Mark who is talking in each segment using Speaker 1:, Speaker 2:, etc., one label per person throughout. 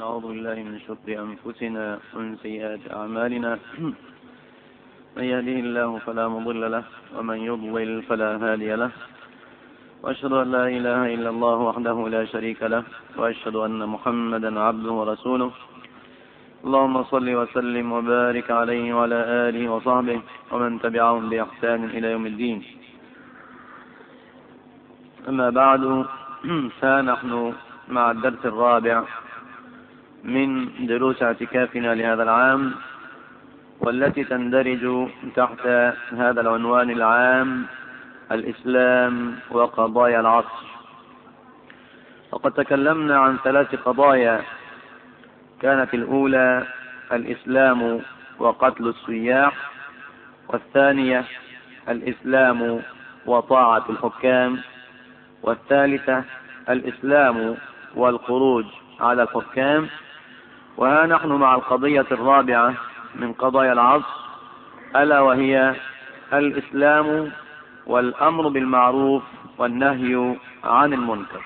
Speaker 1: نعوذ بالله من شر أنفسنا ومن سيئات أعمالنا من يهده الله فلا مضل له ومن يضلل فلا هادي له وأشهد أن لا إله إلا الله وحده لا شريك له وأشهد أن محمدا عبده ورسوله اللهم صل وسلم وبارك عليه وعلى آله وصحبه ومن تبعهم بإحسان إلى يوم الدين أما بعد فنحن مع الدرس الرابع من دروس اعتكافنا لهذا العام والتي تندرج تحت هذا العنوان العام الإسلام وقضايا العصر وقد تكلمنا عن ثلاث قضايا كانت الأولى الإسلام وقتل السياح والثانية الإسلام وطاعة الحكام والثالثة الإسلام والخروج على الحكام وها نحن مع القضية الرابعة من قضايا العصر ألا وهي الإسلام والأمر بالمعروف والنهي عن المنكر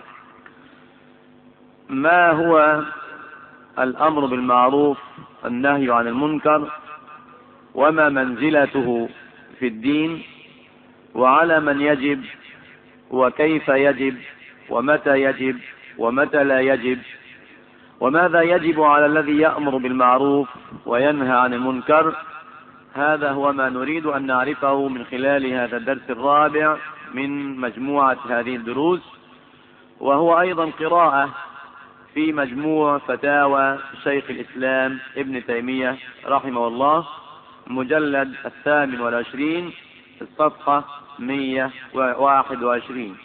Speaker 1: ما هو الأمر بالمعروف والنهي عن المنكر وما منزلته في الدين وعلى من يجب وكيف يجب ومتى يجب ومتى لا يجب وماذا يجب على الذي يأمر بالمعروف وينهى عن المنكر هذا هو ما نريد أن نعرفه من خلال هذا الدرس الرابع من مجموعة هذه الدروس وهو أيضا قراءة في مجموع فتاوى شيخ الإسلام ابن تيمية رحمه الله مجلد الثامن والعشرين الصفحة مية وواحد وعشرين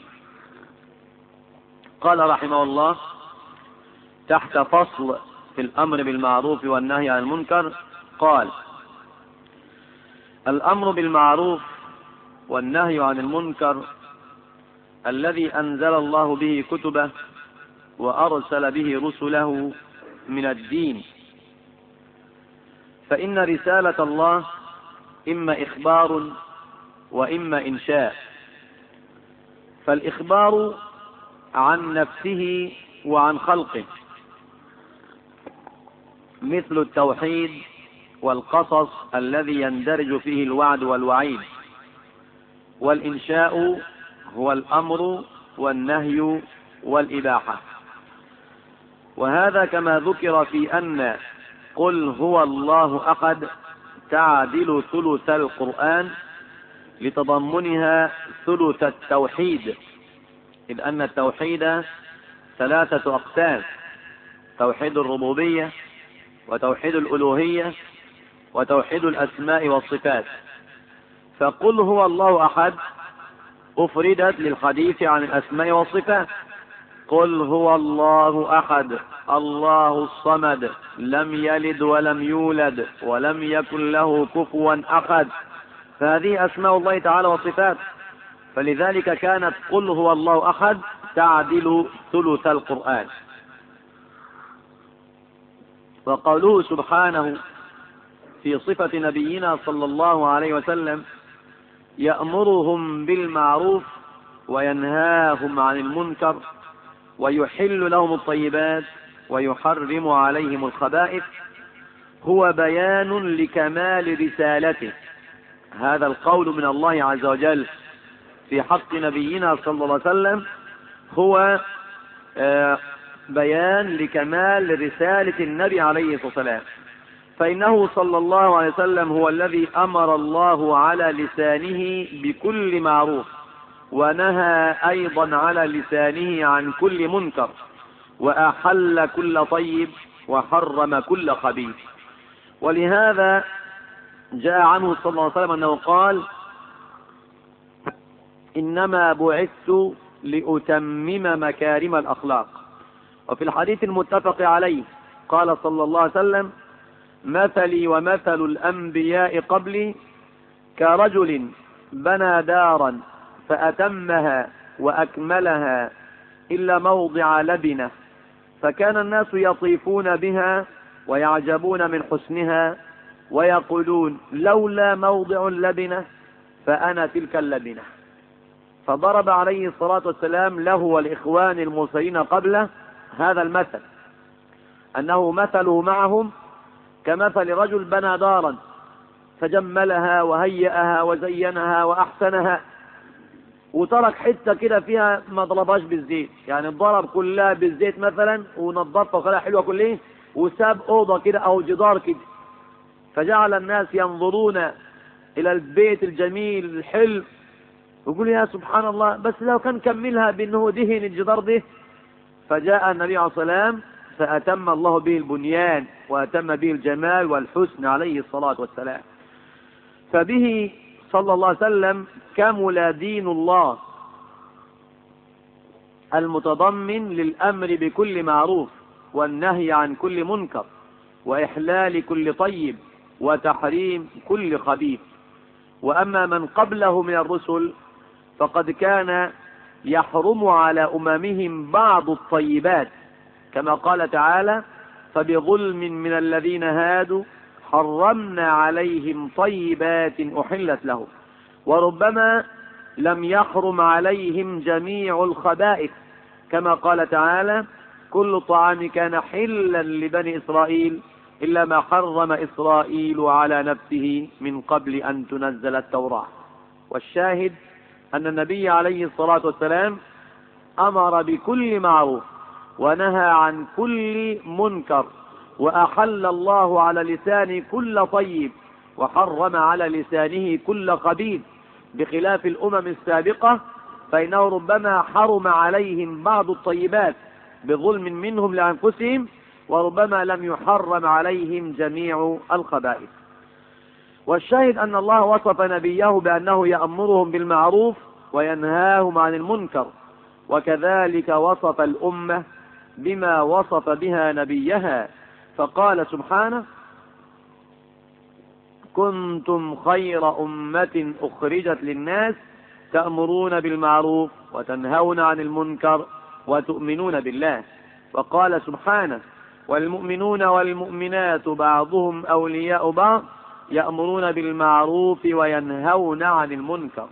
Speaker 1: قال رحمه الله تحت فصل في الأمر بالمعروف والنهي عن المنكر قال الأمر بالمعروف والنهي عن المنكر الذي أنزل الله به كتبه وأرسل به رسله من الدين فإن رسالة الله إما إخبار وإما إنشاء فالإخبار عن نفسه وعن خلقه مثل التوحيد والقصص الذي يندرج فيه الوعد والوعيد والإنشاء هو الأمر والنهي والإباحة وهذا كما ذكر في أن قل هو الله أحد تعدل ثلث القرآن لتضمنها ثلث التوحيد إذ أن التوحيد ثلاثة أقسام توحيد الربوبية وتوحيد الألوهية وتوحيد الأسماء والصفات فقل هو الله أحد أفردت للحديث عن الأسماء والصفات قل هو الله أحد الله الصمد لم يلد ولم يولد ولم يكن له كفوا أحد فهذه أسماء الله تعالى وصفات فلذلك كانت قل هو الله أحد تعدل ثلث القرآن وقوله سبحانه في صفة نبينا صلى الله عليه وسلم يأمرهم بالمعروف وينهاهم عن المنكر ويحل لهم الطيبات ويحرم عليهم الخبائث هو بيان لكمال رسالته هذا القول من الله عز وجل في حق نبينا صلى الله عليه وسلم هو بيان لكمال رسالة النبي عليه الصلاة والسلام فإنه صلى الله عليه وسلم هو الذي أمر الله على لسانه بكل معروف ونهى أيضا على لسانه عن كل منكر وأحل كل طيب وحرم كل خبيث ولهذا جاء عنه صلى الله عليه وسلم أنه قال إنما بعثت لأتمم مكارم الأخلاق وفي الحديث المتفق عليه قال صلى الله عليه وسلم مثلي ومثل الأنبياء قبلي كرجل بنى دارا فأتمها وأكملها إلا موضع لبنة فكان الناس يطيفون بها ويعجبون من حسنها ويقولون لولا موضع اللبنة فأنا تلك اللبنة فضرب عليه الصلاة والسلام له والإخوان المرسلين قبله هذا المثل أنه مثله معهم كمثل رجل بنى دارا فجملها وهيئها وزينها وأحسنها وترك حتة كده فيها ما ضربهاش بالزيت يعني الضرب كلها بالزيت مثلا ونظفها وخلاها حلوة كلها وساب أوضة كده أو جدار كده فجعل الناس ينظرون إلى البيت الجميل الحلو ويقول يا سبحان الله بس لو كان كملها بأنه دهن الجدار ده فجاء النبي عليه الصلاة والسلام فأتم الله به البنيان وأتم به الجمال والحسن عليه الصلاة والسلام فبه صلى الله عليه وسلم كمل دين الله المتضمن للأمر بكل معروف والنهي عن كل منكر وإحلال كل طيب وتحريم كل خبيث وأما من قبله من الرسل فقد كان يحرم على أممهم بعض الطيبات كما قال تعالى فبظلم من الذين هادوا حرمنا عليهم طيبات أحلت لهم وربما لم يحرم عليهم جميع الخبائث كما قال تعالى كل طعام كان حلا لبني إسرائيل إلا ما حرم إسرائيل على نفسه من قبل أن تنزل التوراة والشاهد أن النبي عليه الصلاة والسلام أمر بكل معروف ونهى عن كل منكر وأحل الله على لسان كل طيب وحرم على لسانه كل خبيث بخلاف الأمم السابقة فإنه ربما حرم عليهم بعض الطيبات بظلم منهم لأنفسهم وربما لم يحرم عليهم جميع الخبائث والشاهد أن الله وصف نبيه بأنه يأمرهم بالمعروف وينهاهم عن المنكر وكذلك وصف الأمة بما وصف بها نبيها فقال سبحانه كنتم خير أمة أخرجت للناس تأمرون بالمعروف وتنهون عن المنكر وتؤمنون بالله وقال سبحانه والمؤمنون والمؤمنات بعضهم أولياء بعض يأمرون بالمعروف وينهون عن المنكر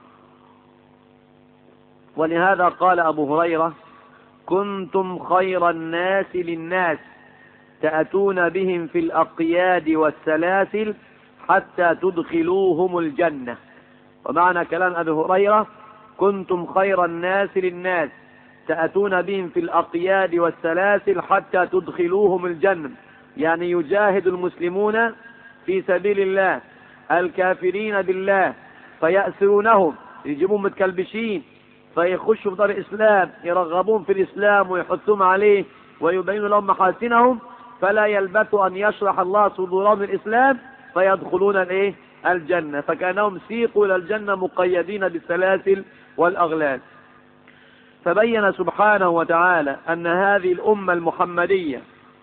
Speaker 1: ولهذا قال أبو هريرة كنتم خير الناس للناس تأتون بهم في الأقياد والسلاسل حتى تدخلوهم الجنة ومعنى كلام أبي هريرة كنتم خير الناس للناس تأتون بهم في الأقياد والسلاسل حتى تدخلوهم الجنة يعني يجاهد المسلمون في سبيل الله الكافرين بالله فيأسرونهم يجيبون متكلبشين فيخشوا في دار الإسلام يرغبون في الإسلام ويحثون عليه ويبينوا لهم محاسنهم فلا يلبثوا أن يشرح الله صدورهم الإسلام فيدخلون الايه الجنة فكانهم سيقوا الى الجنة مقيدين بالسلاسل والاغلال فبين سبحانه وتعالى ان هذه الامة المحمدية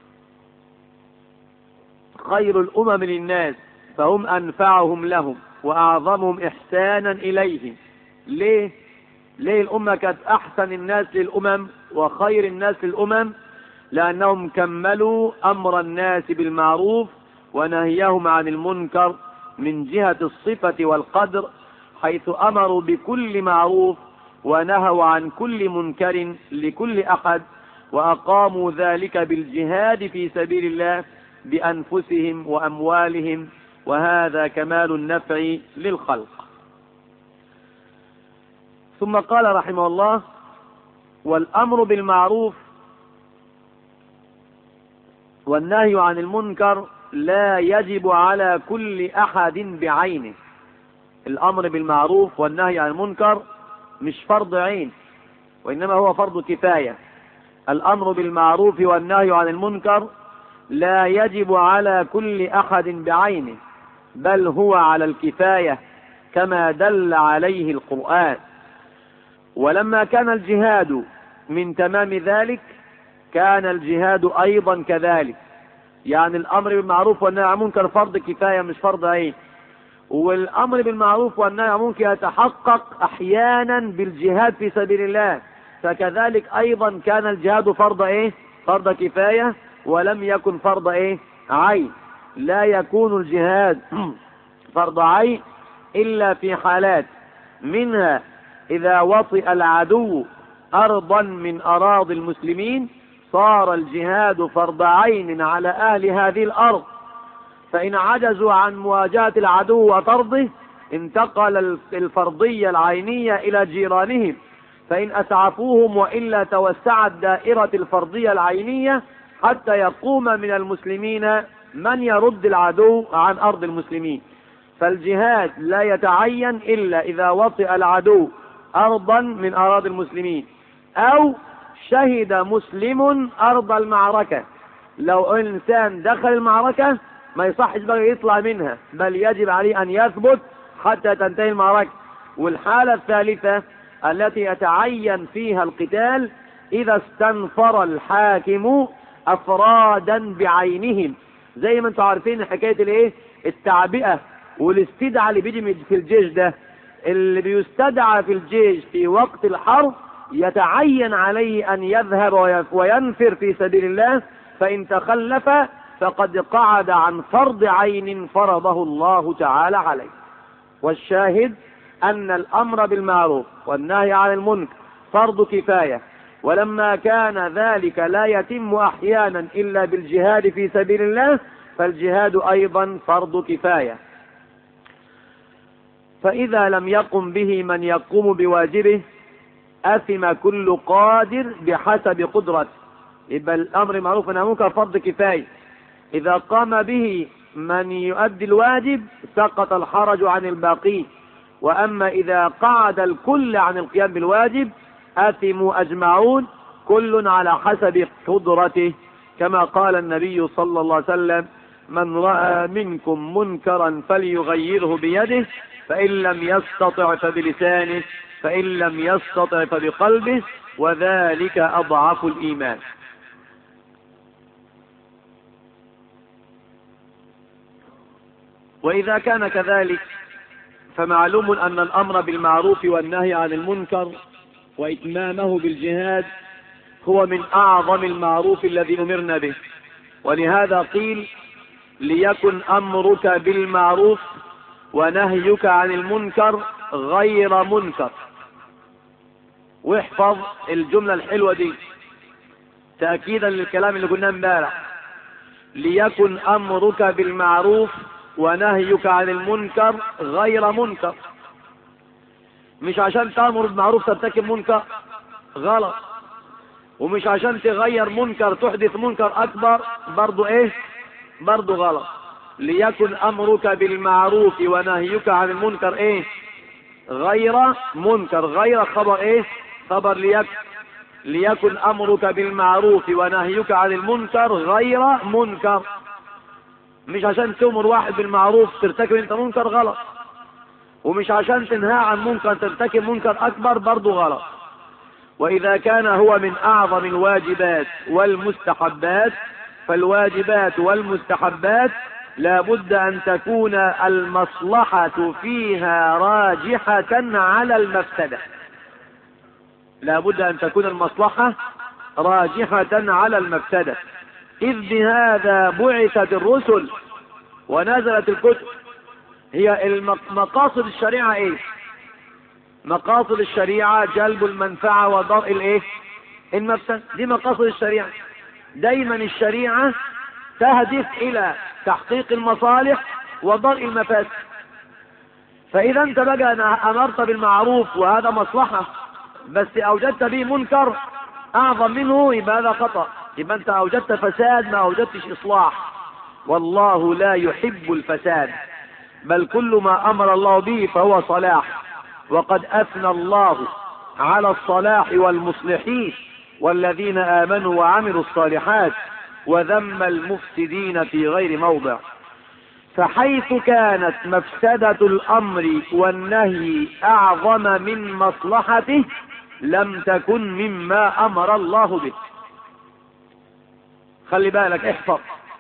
Speaker 1: خير الامم للناس فهم انفعهم لهم واعظمهم احسانا اليهم ليه ليه الامة كانت احسن الناس للامم وخير الناس للامم لانهم كملوا امر الناس بالمعروف ونهيهم عن المنكر من جهة الصفة والقدر حيث أمروا بكل معروف ونهوا عن كل منكر لكل أحد وأقاموا ذلك بالجهاد في سبيل الله بأنفسهم وأموالهم وهذا كمال النفع للخلق ثم قال رحمه الله والأمر بالمعروف والنهي عن المنكر لا يجب على كل أحد بعينه الأمر بالمعروف والنهي عن المنكر مش فرض عين وإنما هو فرض كفاية الأمر بالمعروف والنهي عن المنكر لا يجب على كل أحد بعينه بل هو على الكفاية كما دل عليه القرآن ولما كان الجهاد من تمام ذلك كان الجهاد أيضا كذلك يعني الامر بالمعروف والنهي عن المنكر فرض كفايه مش فرض عين والامر بالمعروف والنهي عن المنكر يتحقق احيانا بالجهاد في سبيل الله فكذلك ايضا كان الجهاد فرض ايه فرض كفايه ولم يكن فرض ايه عين لا يكون الجهاد فرض عين الا في حالات منها اذا وطئ العدو ارضا من اراضي المسلمين صار الجهاد فرض عين على أهل هذه الأرض فإن عجزوا عن مواجهة العدو وطرده انتقل الفرضية العينية إلى جيرانهم فإن أسعفوهم وإلا توسعت دائرة الفرضية العينية حتى يقوم من المسلمين من يرد العدو عن أرض المسلمين فالجهاد لا يتعين إلا إذا وطئ العدو أرضا من أراضي المسلمين أو شهد مسلم أرض المعركة لو إنسان دخل المعركة ما يصحش بقى يطلع منها بل يجب عليه أن يثبت حتى تنتهي المعركة والحالة الثالثة التي يتعين فيها القتال إذا استنفر الحاكم أفرادا بعينهم زي ما انتم عارفين حكاية الايه التعبئة والاستدعاء اللي بيجي في الجيش ده اللي بيستدعى في الجيش في وقت الحرب يتعين عليه أن يذهب وينفر في سبيل الله فإن تخلف فقد قعد عن فرض عين فرضه الله تعالى عليه والشاهد أن الأمر بالمعروف والنهي عن المنكر فرض كفاية ولما كان ذلك لا يتم أحيانا إلا بالجهاد في سبيل الله فالجهاد أيضا فرض كفاية فإذا لم يقم به من يقوم بواجبه أثم كل قادر بحسب قدرته يبقى الأمر معروف أنه منكر فرض كفاية إذا قام به من يؤدي الواجب سقط الحرج عن الباقين وأما إذا قعد الكل عن القيام بالواجب آثموا أجمعون كل على حسب قدرته كما قال النبي صلى الله عليه وسلم من رأى منكم منكرا فليغيره بيده فإن لم يستطع فبلسانه فإن لم يستطع فبقلبه وذلك أضعف الإيمان وإذا كان كذلك فمعلوم أن الأمر بالمعروف والنهي عن المنكر وإتمامه بالجهاد هو من أعظم المعروف الذي أمرنا به ولهذا قيل ليكن أمرك بالمعروف ونهيك عن المنكر غير منكر واحفظ الجملة الحلوة دي تأكيدا للكلام اللي قلناه امبارح ليكن أمرك بالمعروف ونهيك عن المنكر غير منكر مش عشان تأمر بالمعروف ترتكب منكر غلط ومش عشان تغير منكر تحدث منكر أكبر برضو إيه برضو غلط ليكن أمرك بالمعروف ونهيك عن المنكر إيه غير منكر غير خبر إيه خبر ليكن ليكن أمرك بالمعروف ونهيك عن المنكر غير منكر مش عشان تأمر واحد بالمعروف ترتكب انت منكر غلط ومش عشان تنهى عن منكر ترتكب منكر أكبر برضه غلط وإذا كان هو من أعظم الواجبات والمستحبات فالواجبات والمستحبات لا بد أن تكون المصلحة فيها راجحة على المفسدة لا بد أن تكون المصلحة راجحة على المفسدة إذ بهذا بعثت الرسل ونزلت الكتب هي مقاصد الشريعة ايه مقاصد الشريعة جلب المنفعة وضرء الايه المفسد دي مقاصد الشريعة دايما الشريعة تهدف الى تحقيق المصالح وضرء المفاسد فاذا انت بقى امرت بالمعروف وهذا مصلحة بس اوجدت به منكر اعظم منه يبقى هذا خطأ يبقى انت اوجدت فساد ما اوجدتش اصلاح والله لا يحب الفساد بل كل ما امر الله به فهو صلاح وقد اثنى الله على الصلاح والمصلحين والذين امنوا وعملوا الصالحات وذم المفسدين في غير موضع فحيث كانت مفسدة الامر والنهي اعظم من مصلحته لم تكن مما امر الله به خلي بالك احفظ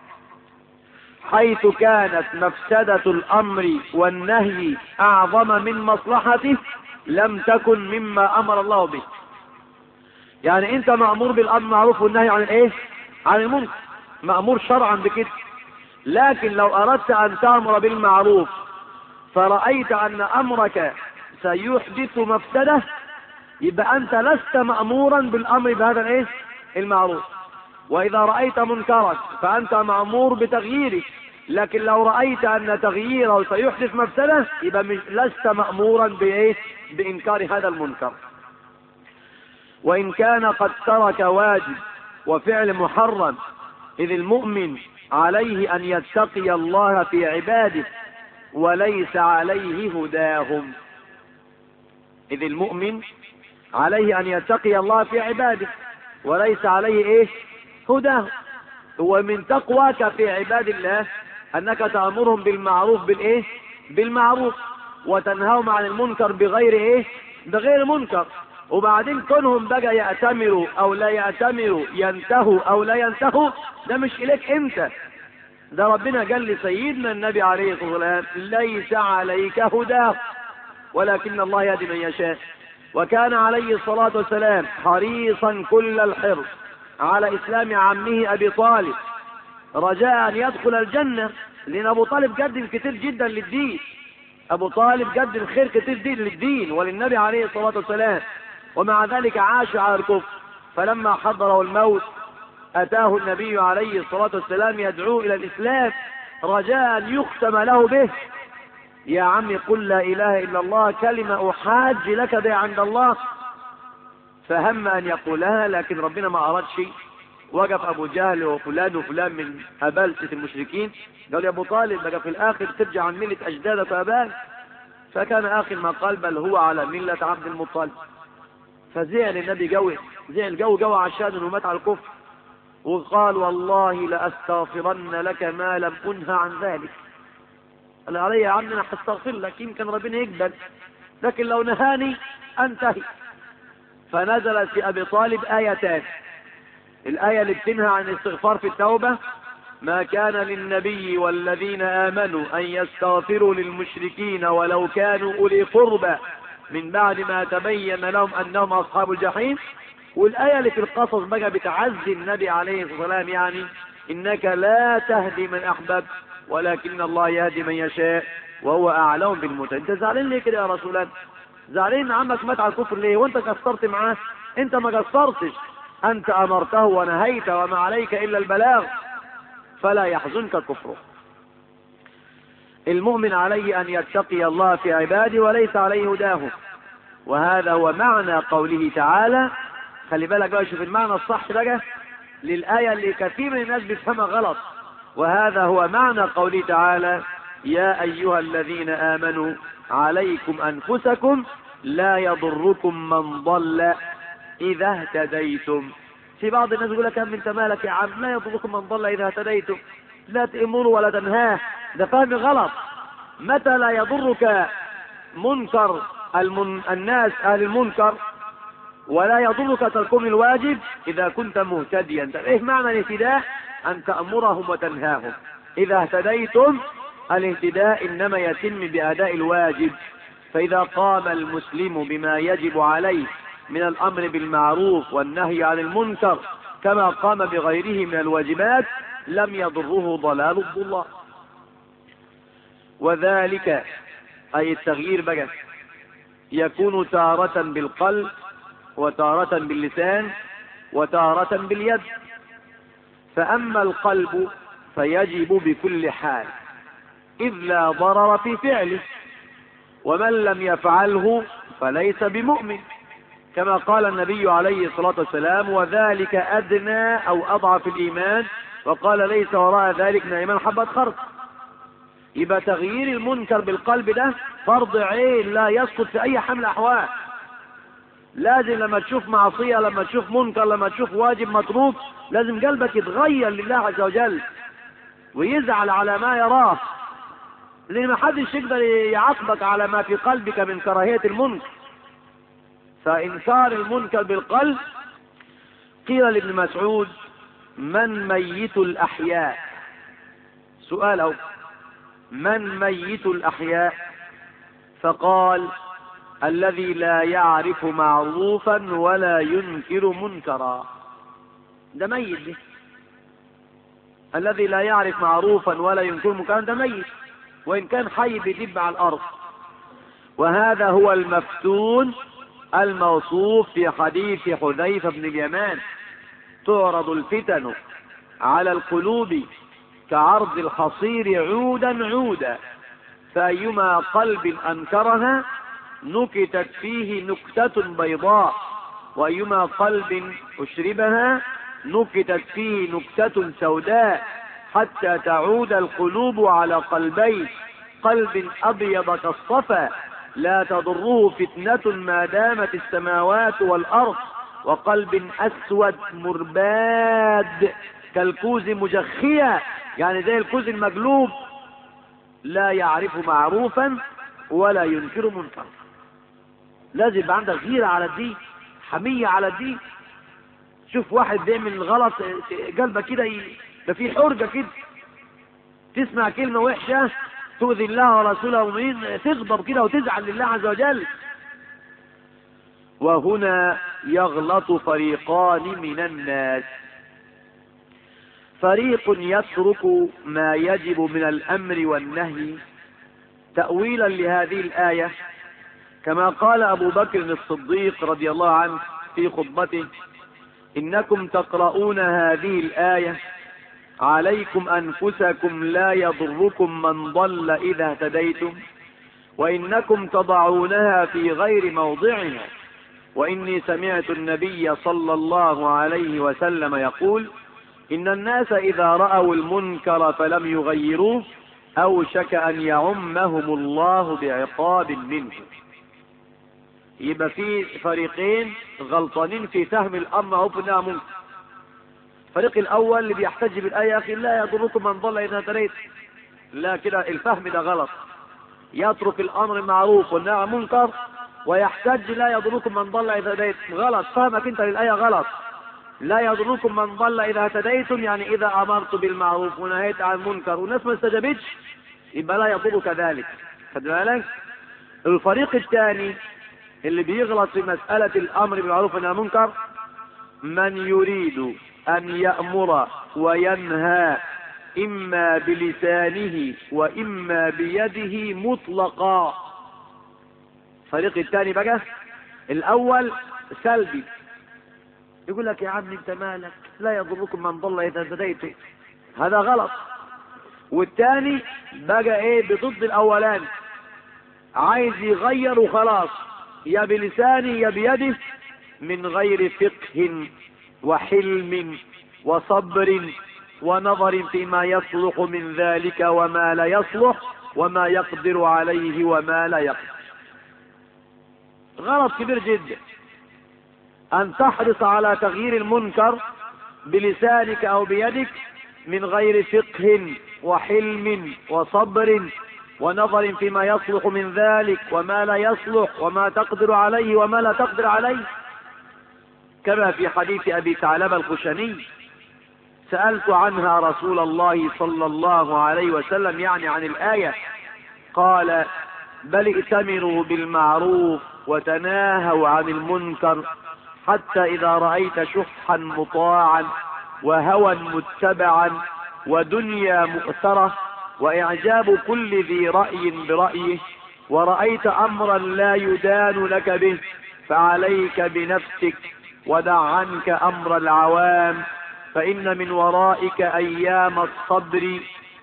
Speaker 1: حيث كانت مفسدة الأمر والنهي أعظم من مصلحته لم تكن مما أمر الله به يعني أنت مأمور بالأمر المعروف والنهي عن الإيه؟ عن المنكر مأمور شرعا بكده لكن لو أردت أن تأمر بالمعروف فرأيت أن أمرك سيحدث مفسدة يبقى أنت لست مأمورا بالأمر بهذا الإيه؟ المعروف وإذا رأيت منكرا فأنت مأمور بتغييره لكن لو رأيت أن تغييره سيحدث مفسدة يبقى لست مأمورا بإيه؟ بإنكار هذا المنكر وإن كان قد ترك واجب وفعل محرم إذ المؤمن عليه أن يتقي الله في عباده وليس عليه هداهم إذ المؤمن عليه أن يتقي الله في عباده وليس عليه إيه هداه ومن تقواك في عباد الله أنك تأمرهم بالمعروف بالإيه بالمعروف وتنهاهم عن المنكر بغير إيه بغير منكر وبعدين كونهم بقى يأتمروا أو لا يأتمروا ينتهوا أو لا ينتهوا ده مش إليك أنت ده ربنا قال لسيدنا النبي عليه الصلاة والسلام ليس عليك هداه ولكن الله يهدي من يشاء وكان عليه الصلاة والسلام حريصا كل الحرص على إسلام عمه أبي طالب رجاء أن يدخل الجنة لأن أبو طالب قدم كتير جدا للدين أبو طالب قدم خير كتير دين للدين وللنبي عليه الصلاة والسلام ومع ذلك عاش على الكفر فلما حضره الموت أتاه النبي عليه الصلاة والسلام يدعوه إلى الإسلام رجاء أن يختم له به يا عمي قل لا إله إلا الله كلمة أحاج لك بها عند الله فهم أن يقولها لكن ربنا ما أراد شيء وقف أبو جهل وفلان وفلان من أبلسة المشركين قال يا أبو طالب بقى في الآخر ترجع عن ملة أجدادك وأباك فكان آخر ما قال بل هو على ملة عبد المطلب فزعل النبي قوي زعل قوي قوي عشان انه مات على الكفر وقال والله لأستغفرن لك ما لم أنهى عن ذلك قال علي يا عم انا هستغفر لك يمكن ربنا يقبل لكن لو نهاني انتهي فنزلت في ابي طالب ايتان الايه اللي بتنهى عن الاستغفار في التوبه ما كان للنبي والذين امنوا ان يستغفروا للمشركين ولو كانوا اولي قربى من بعد ما تبين لهم انهم اصحاب الجحيم والايه اللي في القصص بقى بتعزي النبي عليه الصلاه والسلام يعني انك لا تهدي من احببت ولكن الله يهدي من يشاء وهو اعلم بالمتقين انت زعلان ليه كده يا رسول الله زعلان عمك مات على الكفر ليه وانت قصرت معاه انت ما قصرتش انت امرته ونهيت وما عليك الا البلاغ فلا يحزنك كفره المؤمن عليه ان يتقي الله في عباده وليس عليه هداه وهذا هو معنى قوله تعالى خلي بالك بقى شوف المعنى الصح بقى للآية اللي كثير من الناس بيفهمها غلط وهذا هو معنى قوله تعالى يا أيها الذين آمنوا عليكم أنفسكم لا يضركم من ضل إذا اهتديتم في بعض الناس يقول لك انت مالك يا عم لا يضركم من ضل إذا اهتديتم لا تأمروا ولا تنهاه ده فهم غلط متى لا يضرك منكر المن... الناس أهل المنكر ولا يضرك تركم الواجب إذا كنت مهتديا إيه معنى الاهتداء أن تأمرهم وتنهاهم إذا اهتديتم الاهتداء إنما يتم بأداء الواجب فإذا قام المسلم بما يجب عليه من الأمر بالمعروف والنهي عن المنكر كما قام بغيره من الواجبات لم يضره ضلال الضلال وذلك أي التغيير بقى يكون تارة بالقلب وتارة باللسان وتارة باليد فأما القلب فيجب بكل حال إذ لا ضرر في فعله ومن لم يفعله فليس بمؤمن كما قال النبي عليه الصلاة والسلام وذلك أدنى أو أضعف الإيمان وقال ليس وراء ذلك من إيمان حبة خرق يبقى تغيير المنكر بالقلب ده فرض عين لا يسقط في أي حمل أحوال لازم لما تشوف معصية لما تشوف منكر لما تشوف واجب مطلوب لازم قلبك يتغير لله عز وجل ويزعل على ما يراه لان ما حدش يقدر يعاقبك على ما في قلبك من كراهية المنكر فإنكار المنكر بالقلب قيل لابن مسعود من ميت الأحياء سؤال أو من ميت الأحياء فقال الذي لا يعرف معروفا ولا ينكر منكرا ده ميت ده الذي لا يعرف معروفا ولا ينكر منكرا ده ميت وإن كان حي بيدب على الأرض وهذا هو المفتون الموصوف في حديث حذيفة بن اليمان تعرض الفتن على القلوب كعرض الحصير عودا عودا فأيما قلب أنكرها نكتت فيه نكتة بيضاء وأيما قلب أشربها نكتت فيه نكتة سوداء حتى تعود القلوب على قلبين قلب أبيض كالصفا لا تضره فتنة ما دامت السماوات والأرض وقلب أسود مرباد كالكوز مجخيا يعني زي الكوز المقلوب لا يعرف معروفا ولا ينكر منكرا لازم يبقى عندك غيرة على الدين حمية على الدين شوف واحد بيعمل الغلط قلبك كده ده في حرجة كده تسمع كلمة وحشة تؤذي الله ورسوله ومين تغضب كده وتزعل لله عز وجل وهنا يغلط فريقان من الناس فريق يترك ما يجب من الأمر والنهي تأويلا لهذه الآية كما قال أبو بكر الصديق رضي الله عنه في خطبته إنكم تقرؤون هذه الآية عليكم أنفسكم لا يضركم من ضل إذا اهتديتم وإنكم تضعونها في غير موضعها وإني سمعت النبي صلى الله عليه وسلم يقول إن الناس إذا رأوا المنكر فلم يغيروه أوشك أن يعمهم الله بعقاب منه يبقى في فريقين غلطانين في فهم الأمر أو في انها منكر الفريق الأول اللي بيحتج بالآية يا أخي لا يضركم من ضل إذا تريت لا كده الفهم ده غلط يترك الأمر معروف والنهي منكر ويحتج لا يضركم من ضل إذا هديت غلط فهمك أنت للآية غلط لا يضركم من ضل إذا اهتديتم يعني إذا أمرت بالمعروف ونهيت عن المنكر والناس ما استجابتش يبقى لا يضرك ذلك خد بالك الفريق الثاني اللي بيغلط في مسألة الأمر بالمعروف والنهي عن المنكر من يريد أن يأمر وينهى إما بلسانه وإما بيده مطلقا الفريق الثاني بقى الأول سلبي يقول لك يا عم انت مالك لا يضركم من ضل اذا هديت هذا غلط والثاني بقى ايه بضد الاولاني عايز يغير وخلاص يا بلسانه يا بيده من غير فقه وحلم وصبر ونظر فيما يصلح من ذلك وما لا يصلح وما يقدر عليه وما لا يقدر غلط كبير جدا أن تحرص على تغيير المنكر بلسانك أو بيدك من غير فقه وحلم وصبر ونظر فيما يصلح من ذلك وما لا يصلح وما تقدر عليه وما لا تقدر عليه كما في حديث أبي ثعلب الخشني سألت عنها رسول الله صلى الله عليه وسلم يعني عن الآية قال بل ائتمروا بالمعروف وتناهوا عن المنكر حتى إذا رأيت شحا مطاعا وهوى متبعا ودنيا مؤثرة وإعجاب كل ذي رأي برأيه ورأيت أمرا لا يدان لك به فعليك بنفسك ودع عنك أمر العوام فإن من ورائك أيام الصبر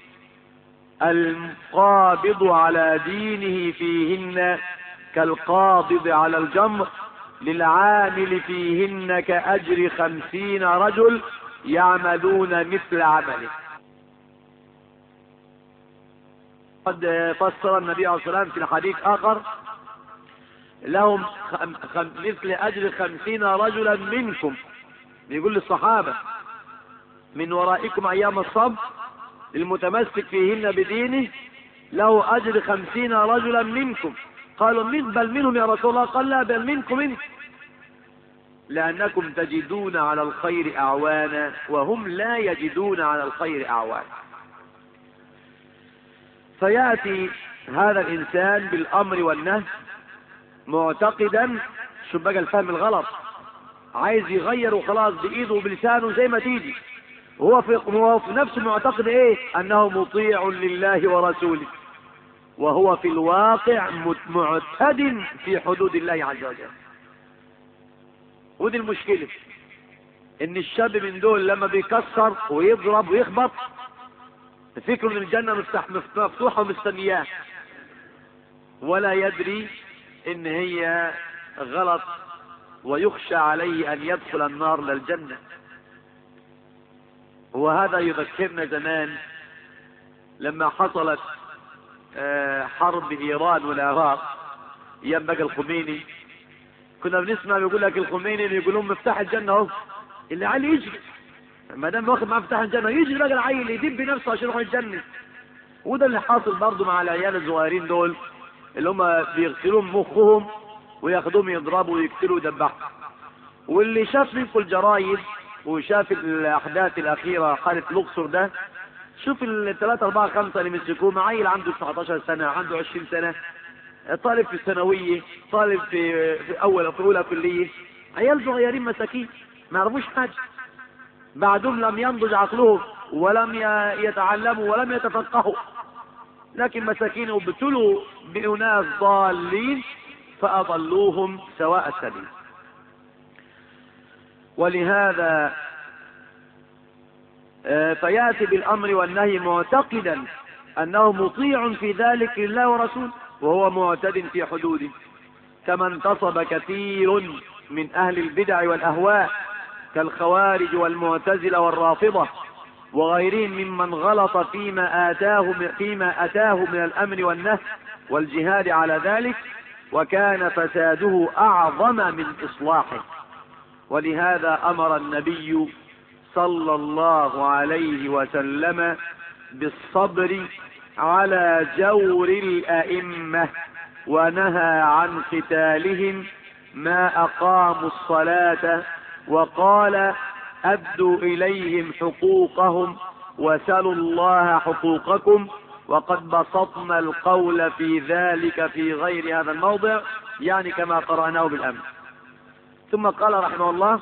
Speaker 1: القابض على دينه فيهن كالقابض على الجمر للعامل فيهن كأجر خمسين رجل يعملون مثل عمله قد فسر النبي عليه الصلاة والسلام في الحديث آخر لهم خم خم مثل أجر خمسين رجلا منكم بيقول للصحابة من ورائكم أيام الصبر المتمسك فيهن بدينه له أجر خمسين رجلا منكم قالوا من بل منهم يا رسول الله قال لا بل منكم انت لأنكم تجدون على الخير أعوانا وهم لا يجدون على الخير أعوانا فيأتي هذا الإنسان بالأمر والنهي معتقدا شو بقى الفهم الغلط عايز يغير وخلاص بإيده وبلسانه زي ما تيجي هو في هو في نفسه معتقد ايه انه مطيع لله ورسوله وهو في الواقع معتد في حدود الله عز وجل ودي المشكلة ان الشاب من دول لما بيكسر ويضرب ويخبط تفكروا ان الجنة مفتح مفتوحة ومستنياه ولا يدري ان هي غلط ويخشى عليه ان يدخل النار للجنة وهذا يذكرنا زمان لما حصلت حرب ايران والعراق ايام بقى الخميني كنا بنسمع بيقول لك الخميني بيقول لهم مفتاح الجنه اهو اللي علي يجري ما دام واخد معاه مفتاح الجنه يجري بقى العيل يدب نفسه عشان يروح الجنه وده اللي حاصل برضه مع العيال الصغيرين دول اللي هم بيغسلون مخهم وياخدوهم يضربوا ويقتلوا ويدبحوا واللي شاف منكم الجرايد وشاف الاحداث الاخيره حاله الاقصر ده شوف الثلاثة أربعة خمسة اللي مسكوه مع عيل عنده 19 سنة عنده 20 سنة طالب في الثانوية طالب في, في أول في أولى كلية عيال صغيرين مساكين ما يعرفوش حاجة بعدهم لم ينضج عقلهم ولم يتعلموا ولم يتفقهوا لكن مساكين ابتلوا بأناس ضالين فأضلوهم سواء السبيل ولهذا فياتي بالامر والنهي معتقدا انه مطيع في ذلك لله ورسوله وهو معتد في حدوده كما انتصب كثير من اهل البدع والاهواء كالخوارج والمعتزله والرافضه وغيرهم ممن غلط فيما اتاه فيما اتاه من الامر والنهي والجهاد على ذلك وكان فساده اعظم من اصلاحه ولهذا امر النبي صلى الله عليه وسلم بالصبر على جور الأئمة ونهى عن قتالهم ما أقاموا الصلاة وقال أدوا إليهم حقوقهم وسلوا الله حقوقكم وقد بسطنا القول في ذلك في غير هذا الموضع يعني كما قرأناه بالأمس ثم قال رحمه الله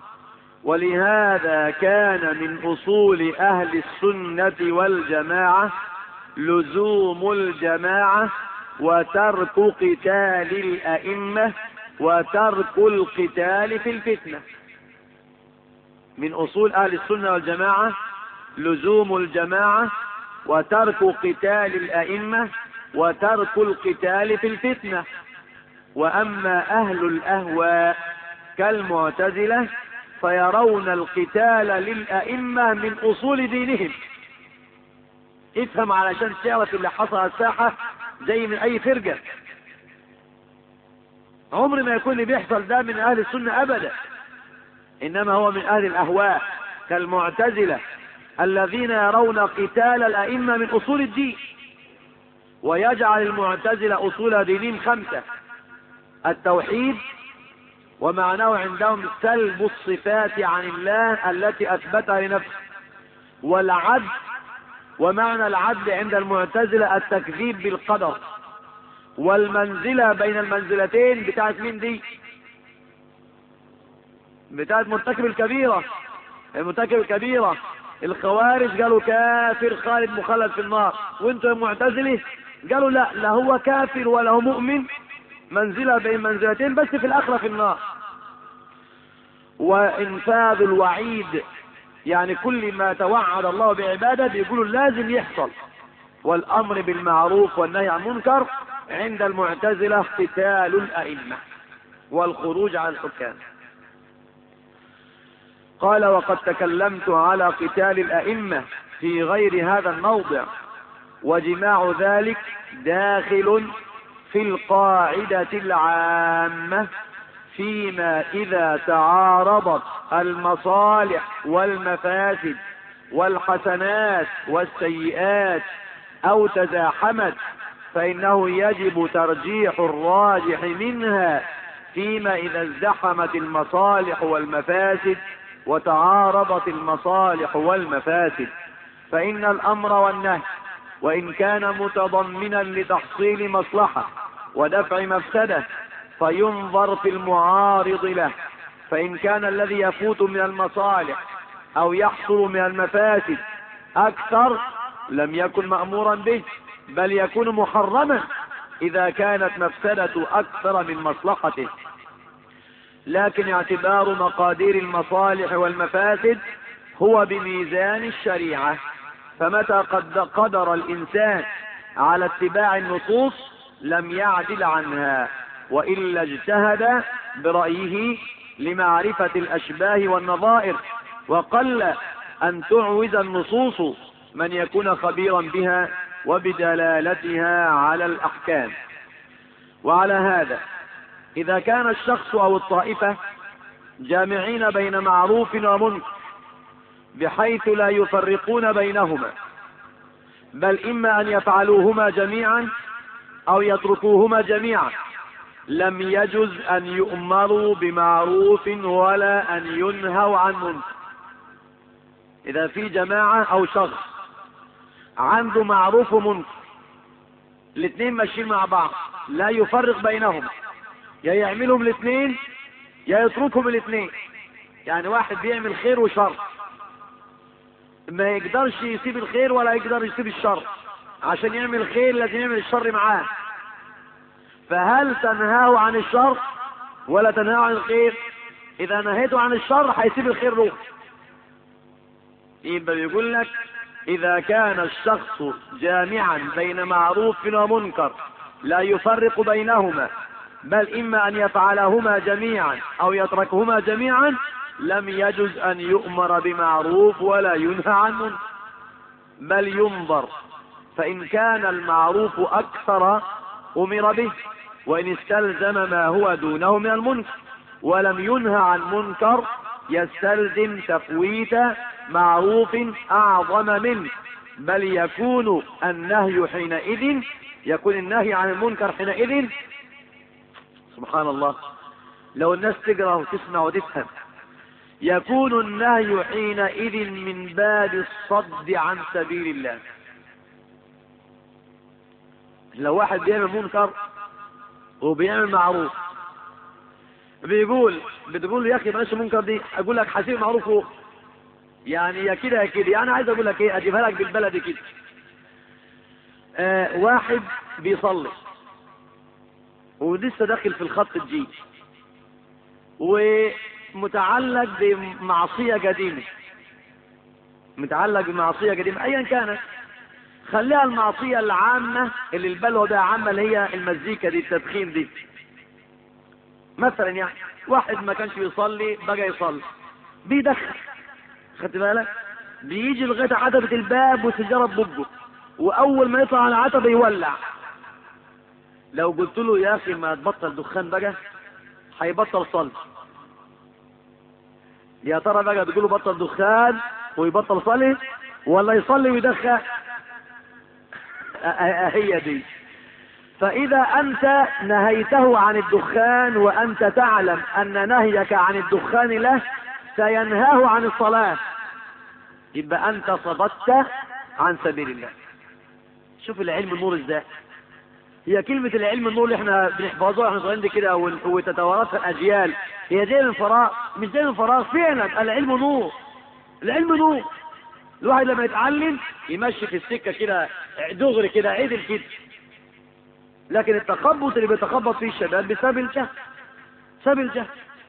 Speaker 1: ولهذا كان من اصول اهل السنه والجماعه لزوم الجماعه وترك قتال الائمه وترك القتال في الفتنه من اصول اهل السنه والجماعه لزوم الجماعه وترك قتال الائمه وترك القتال في الفتنه واما اهل الاهواء كالمعتزله فيرون القتال للأئمة من أصول دينهم افهم علشان تعرف اللي حصل على الساحة زي من أي فرقة عمر ما يكون اللي بيحصل ده من أهل السنة أبدا إنما هو من أهل الأهواء كالمعتزلة الذين يرون قتال الأئمة من أصول الدين ويجعل المعتزلة أصول دينهم خمسة التوحيد ومعناه عندهم سلب الصفات عن الله التي اثبتها لنفسه والعدل ومعنى العدل عند المعتزله التكذيب بالقدر والمنزله بين المنزلتين بتاعت مين دي بتاعت مرتكب الكبيره المرتكب الكبيره الخوارج قالوا كافر خالد مخلد في النار وانتم يا معتزله قالوا لا لا هو كافر ولا هو مؤمن منزلة بين منزلتين بس في الآخرة في النار وإنفاذ الوعيد يعني كل ما توعد الله بعباده بيقولوا لازم يحصل والأمر بالمعروف والنهي عن المنكر عند المعتزلة قتال الأئمة والخروج عن الحكام قال وقد تكلمت على قتال الأئمة في غير هذا الموضع وجماع ذلك داخل في القاعدة العامة فيما إذا تعارضت المصالح والمفاسد والحسنات والسيئات أو تزاحمت فإنه يجب ترجيح الراجح منها فيما إذا ازدحمت المصالح والمفاسد وتعارضت المصالح والمفاسد فإن الأمر والنهي وإن كان متضمنا لتحصيل مصلحة ودفع مفسدة فينظر في المعارض له فإن كان الذي يفوت من المصالح أو يحصل من المفاسد أكثر لم يكن مأمورا به بل يكون محرما إذا كانت مفسدة أكثر من مصلحته لكن اعتبار مقادير المصالح والمفاسد هو بميزان الشريعة فمتى قد قدر الإنسان على اتباع النصوص لم يعدل عنها وإلا اجتهد برأيه لمعرفة الأشباه والنظائر وقل أن تعوز النصوص من يكون خبيرا بها وبدلالتها على الأحكام وعلى هذا إذا كان الشخص أو الطائفة جامعين بين معروف ومنكر بحيث لا يفرقون بينهما بل إما أن يفعلوهما جميعا أو يتركوهما جميعا لم يجز أن يؤمروا بمعروف ولا أن ينهوا عن منكر إذا في جماعة أو شخص عنده معروف ومنكر الاثنين ماشيين مع بعض لا يفرق بينهم يا يعملهم الاثنين يا يتركهم الاثنين يعني واحد بيعمل خير وشر ما يقدرش يسيب الخير ولا يقدر يسيب الشر عشان يعمل خير لازم يعمل الشر معاه فهل تنهاه عن الشر ولا تنهاه عن الخير اذا نهيته عن الشر هيسيب الخير له يبقى بيقول لك اذا كان الشخص جامعا بين معروف ومنكر لا يفرق بينهما بل اما ان يفعلهما جميعا او يتركهما جميعا لم يجز ان يؤمر بمعروف ولا ينهى عن منكر بل ينظر فان كان المعروف اكثر امر به وان استلزم ما هو دونه من المنكر ولم ينهى عن منكر يستلزم تفويت معروف اعظم منه بل يكون النهي حينئذ يكون النهي عن المنكر حينئذ سبحان الله لو الناس تقرا وتسمع وتفهم يكون النهي حينئذ من باب الصد عن سبيل الله لو واحد بيعمل منكر وبيعمل معروف بيقول بتقول يا اخي بلاش المنكر دي اقول لك حسيب معروف هو. يعني يا كده يا كده يعني عايز اقول لك ايه اجيبها لك بالبلدي كده آه واحد بيصلي ولسه داخل في الخط الجي ومتعلق بمعصية قديمة متعلق بمعصية قديمة ايا كانت خليها المعصية العامة اللي البلوى ده عامة اللي هي المزيكا دي التدخين دي مثلا يعني واحد ما كانش بيصلي بقى يصلي بيدخن خدت بالك بيجي لغايه عتبة الباب والسجارة ببقه واول ما يطلع على العتبة يولع لو قلت له يا اخي ما تبطل دخان بقى هيبطل صلي يا ترى بقى تقول له بطل دخان ويبطل صلي ولا يصلي ويدخن هي دي فإذا أنت نهيته عن الدخان وأنت تعلم أن نهيك عن الدخان له سينهاه عن الصلاة يبقى أنت صددت عن سبيل الله شوف العلم النور ازاي هي كلمة العلم النور اللي احنا بنحفظوها احنا صغيرين دي كده وتتوارثها الأجيال هي دي من فراغ مش دي من فراغ فعلا العلم نور العلم نور الواحد لما يتعلم يمشي في السكة كده دغري كده عدل كده لكن التخبط اللي بيتخبط فيه الشباب بسبب الجهل بسبب الجهل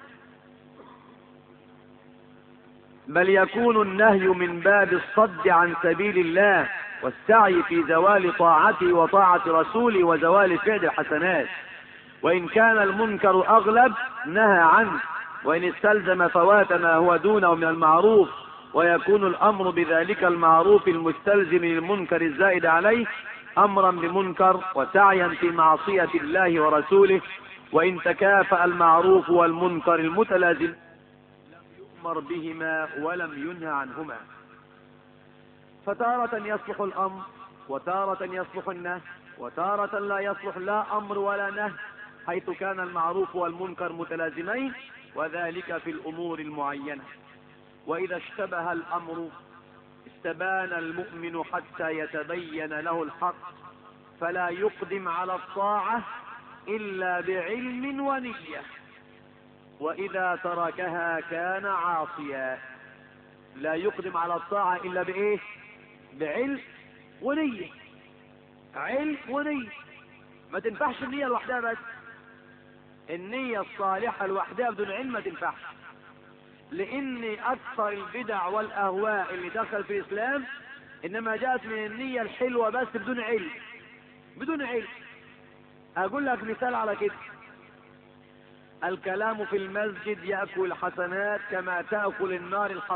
Speaker 1: بل يكون النهي من باب الصد عن سبيل الله والسعي في زوال طاعته وطاعة رسوله وزوال فعل الحسنات وإن كان المنكر أغلب نهى عنه وإن استلزم فوات ما هو دونه من المعروف ويكون الأمر بذلك المعروف المستلزم للمنكر الزائد عليه أمرا بمنكر وسعيا في معصية الله ورسوله وإن تكافأ المعروف والمنكر المتلازم لم يؤمر بهما ولم ينهى عنهما فتارة يصلح الأمر وتارة يصلح النهي وتارة لا يصلح لا أمر ولا نهي حيث كان المعروف والمنكر متلازمين وذلك في الأمور المعينة وإذا اشتبه الأمر استبان المؤمن حتى يتبين له الحق فلا يقدم على الطاعة إلا بعلم ونية وإذا تركها كان عاصيا لا يقدم على الطاعة إلا بإيه بعلم ونية علم ونية ما تنفعش النية لوحدها بس النية الصالحة لوحدها بدون علم ما تنفعش لان اكثر البدع والاهواء اللي دخل في الاسلام انما جاءت من النية الحلوة بس بدون علم بدون علم اقول لك مثال على كده الكلام في المسجد يأكل الحسنات كما تأكل النار الحط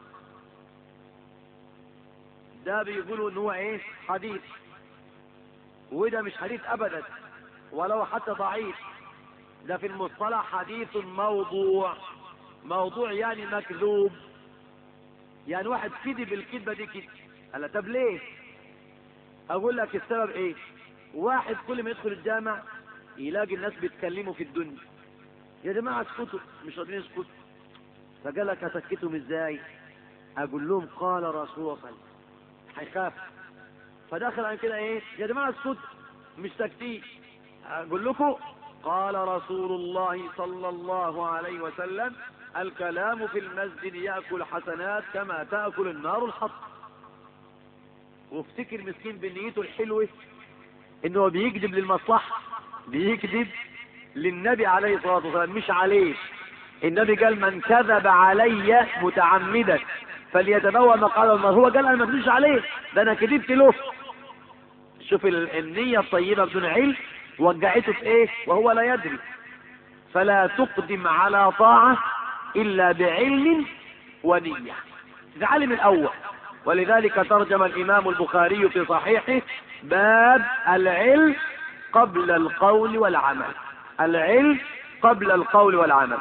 Speaker 1: ده بيقولوا ان هو ايه حديث وده مش حديث ابدا ولو حتى ضعيف ده في المصطلح حديث موضوع موضوع يعني مكذوب يعني واحد كذب الكذبه دي كده قال طب ليه اقول لك السبب ايه واحد كل ما يدخل الجامع يلاقي الناس بيتكلموا في الدنيا يا جماعه اسكتوا مش راضيين يسكتوا فقال لك اسكتهم ازاي اقول لهم قال رسول الله صلى الله عليه وسلم هيخاف فدخل عن كده ايه يا جماعه اسكتوا مش ساكتين اقول لكم قال رسول الله صلى الله عليه وسلم الكلام في المسجد ياكل حسنات كما تاكل النار الحط وافتكر مسكين بنيته الحلوه انه بيكذب للمصلحه بيكذب للنبي عليه الصلاه والسلام مش عليه النبي قال من كذب علي متعمدا فليتبوى مقعده النار هو قال انا ما كذبش عليه ده انا كذبت له شوف النيه الطيبه بدون علم وجعته في ايه وهو لا يدري فلا تقدم على طاعه الا بعلم ونيه تعلم الاول ولذلك ترجم الامام البخاري في صحيحه باب العلم قبل القول والعمل العلم قبل القول والعمل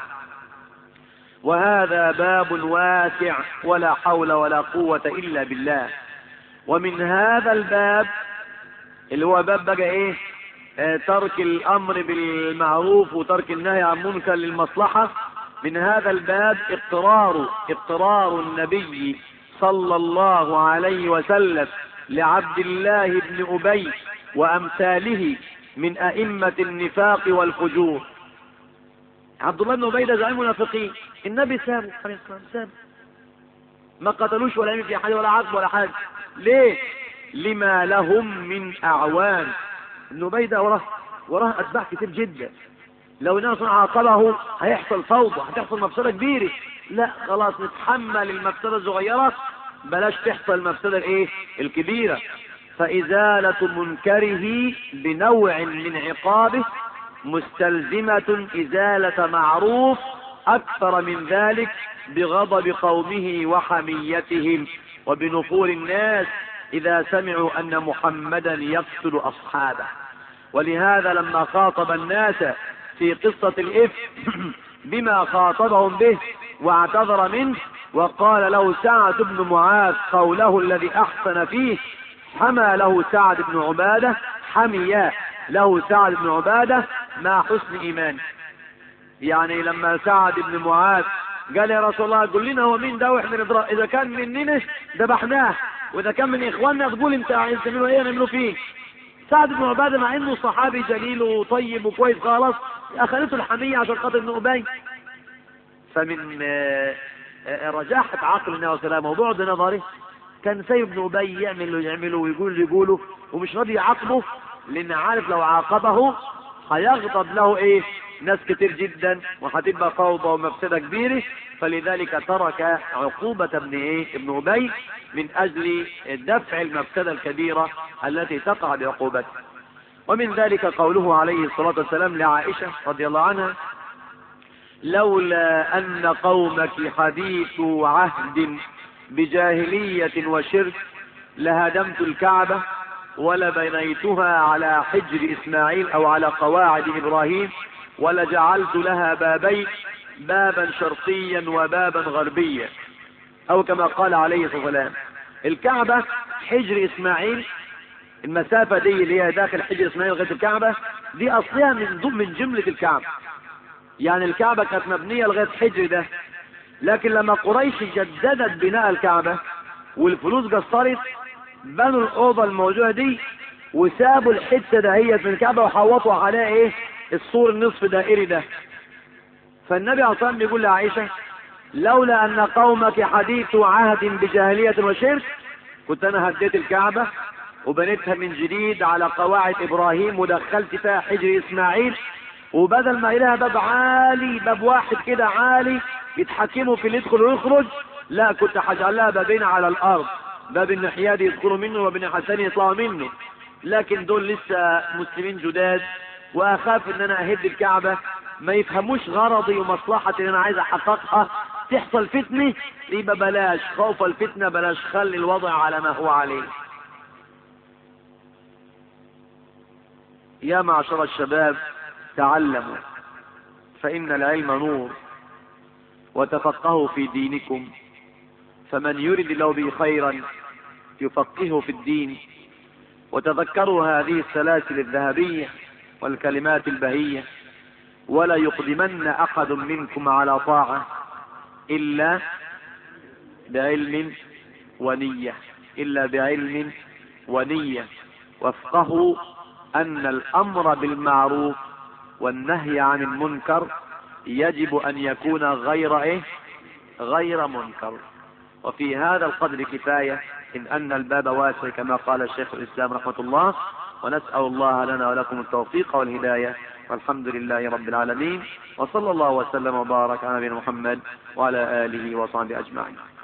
Speaker 1: وهذا باب واسع ولا حول ولا قوة إلا بالله ومن هذا الباب اللي هو باب بقى ايه آه ترك الامر بالمعروف وترك النهي عن منكر للمصلحة من هذا الباب اقرار اقرار النبي صلى الله عليه وسلم لعبد الله بن ابي وامثاله من ائمة النفاق والفجور عبد الله بن ابي ده زعيم المنافقين النبي سابه عليه الصلاه والسلام ما قتلوش ولا عمل في حاجه ولا عذب ولا حاجه ليه لما لهم من اعوان ابن ابي ده وراه وراه اتباع كتير جدا لو الناس عاقبه هيحصل فوضى هتحصل مفسده كبيره لا خلاص نتحمل المفسده الصغيره بلاش تحصل المفسده الايه الكبيره فازاله منكره بنوع من عقابه مستلزمة إزالة معروف أكثر من ذلك بغضب قومه وحميتهم وبنفور الناس إذا سمعوا أن محمدا يقتل أصحابه ولهذا لما خاطب الناس في قصة الإفك بما خاطبهم به واعتذر منه وقال له سعد بن معاذ قوله الذي أحسن فيه حمى له سعد بن عبادة حميا له سعد بن عبادة مع حسن إيمان يعني لما سعد بن معاذ قال يا رسول الله قل لنا هو مين ده واحنا نضرب اذا كان مننا ذبحناه واذا كان من اخواننا تقول انت عايز تعملوا ايه نعملوا فيه سعد بن عباده مع انه صحابي جليل وطيب وكويس خالص اخذته الحميه عشان خاطر ابن ابي فمن رجاحة عقل النبي صلى الله عليه وسلم وبعد نظره كان سيد ابن ابي يعمل اللي يعمله ويقول اللي يقوله ومش راضي يعاقبه لان عارف لو عاقبه هيغضب له ايه ناس كتير جدا وهتبقى فوضى ومفسده كبيره فلذلك ترك عقوبة ابن ايه ابن ابي من اجل دفع المفسدة الكبيرة التي تقع بعقوبته ومن ذلك قوله عليه الصلاة والسلام لعائشة رضي الله عنها لولا ان قومك حديث عهد بجاهلية وشرك لهدمت الكعبة ولبنيتها على حجر اسماعيل او على قواعد ابراهيم ولجعلت لها بابين بابا شرقيا وبابا غربيا او كما قال عليه الصلاه والسلام الكعبه حجر اسماعيل المسافه دي اللي هي داخل حجر اسماعيل لغايه الكعبه دي اصلها من ضمن من جمله الكعبه يعني الكعبه كانت مبنيه لغايه حجر ده لكن لما قريش جددت بناء الكعبه والفلوس قصرت بنوا الاوضه الموجوده دي وسابوا الحته دهيت من الكعبه وحوطوا عليها ايه السور النصف دائري ده فالنبي عليه الصلاه بيقول لعائشه لولا ان قومك حديث عهد بجاهليه وشرك كنت انا هديت الكعبه وبنيتها من جديد على قواعد ابراهيم ودخلت فيها حجر اسماعيل وبدل ما لها باب عالي باب واحد كده عالي يتحكموا في اللي يدخل ويخرج لا كنت هجعل لها بابين على الارض باب الناحيه دي يدخلوا منه وباب الناحيه الثانيه يطلعوا منه لكن دول لسه مسلمين جداد واخاف ان انا اهد الكعبه ما يفهموش غرضي ومصلحتي اللي انا عايز احققها تحصل فتنه يبقى بلاش خوف الفتنه بلاش خلي الوضع على ما هو عليه يا معشر الشباب تعلموا فإن العلم نور وتفقهوا في دينكم فمن يرد الله به خيرا يفقهه في الدين وتذكروا هذه السلاسل الذهبية والكلمات البهية ولا يقدمن أحد منكم على طاعة إلا بعلم ونية إلا بعلم ونية وافقهوا أن الأمر بالمعروف والنهي عن المنكر يجب أن يكون غير إيه؟ غير منكر وفي هذا القدر كفاية إن أن الباب واسع كما قال الشيخ الإسلام رحمة الله ونسأل الله لنا ولكم التوفيق والهداية والحمد لله رب العالمين وصلى الله وسلم وبارك على نبينا محمد وعلى آله وصحبه أجمعين